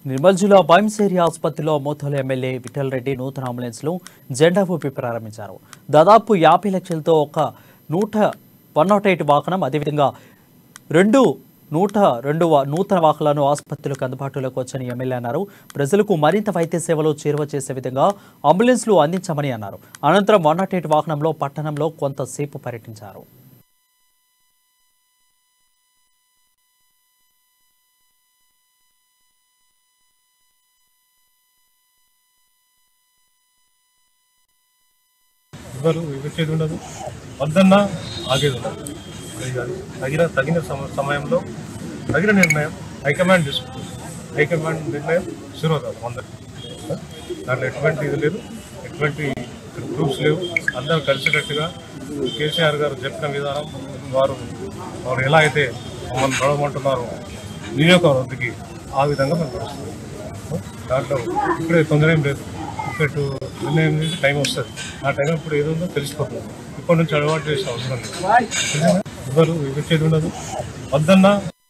నిర్మల్ జిల్లా బైంసేరి ఆసుపత్రిలో మోతోలు ఎమ్మెల్యే విఠల్ రెడ్డి నూతన అంబులెన్స్లు జెండా ఊపి ప్రారంభించారు దాదాపు యాభై లక్షలతో ఒక నూట వన్ నాట్ ఎయిట్ వాహనం అదేవిధంగా రెండు నూట రెండు వా- నూతన వాహనాలను ఆసుపత్రులకు అందుబాటులోకి వచ్చని ఎమ్మెల్యే అన్నారు ప్రజలకు మరింత వైద్య సేవలు చేరువ చేసే విధంగా అంబులెన్స్లు అందించామని అన్నారు అనంతరం వన్ నాట్ ఎయిట్ వాహనంలో పట్టణంలో కొంతసేపు పర్యటించారు ఎవరు వివచ్చేది ఉండదు వద్దన్నా ఆగేది ఉండదు అది కాదు. తగిన తగిన సమ- సమయంలో తగిన నిర్ణయం హైకమాండ్ తీసుకుంటుంది హైకమాండ్ నిర్ణయం శిరోధారం అందరు దాంట్లో ఎటువంటి ఇది లేదు ఎటువంటి గ్రూప్స్ లేవు అందరూ కలిసికట్టుగా కేసీఆర్ గారు చెప్పిన విధానం వారు వారు ఎలా అయితే మమ్మల్ని నడవమంటున్నారో నియోజకవర్గానికి ఆ విధంగా మేము నడుస్తున్నాం దాంట్లో ఇప్పుడే తొందర ఏం లేదు ఇక్కడ నిర్ణయం నుంచి టైం వస్తుంది ఆ టైం ఇప్పుడు ఏదో ఉందో తెలిసిపోతుంది ఇప్పటి నుంచి అలవాటు చేసే అవసరం లేదు ఎవరు వివచ్చేది ఉండదు వద్దన్నా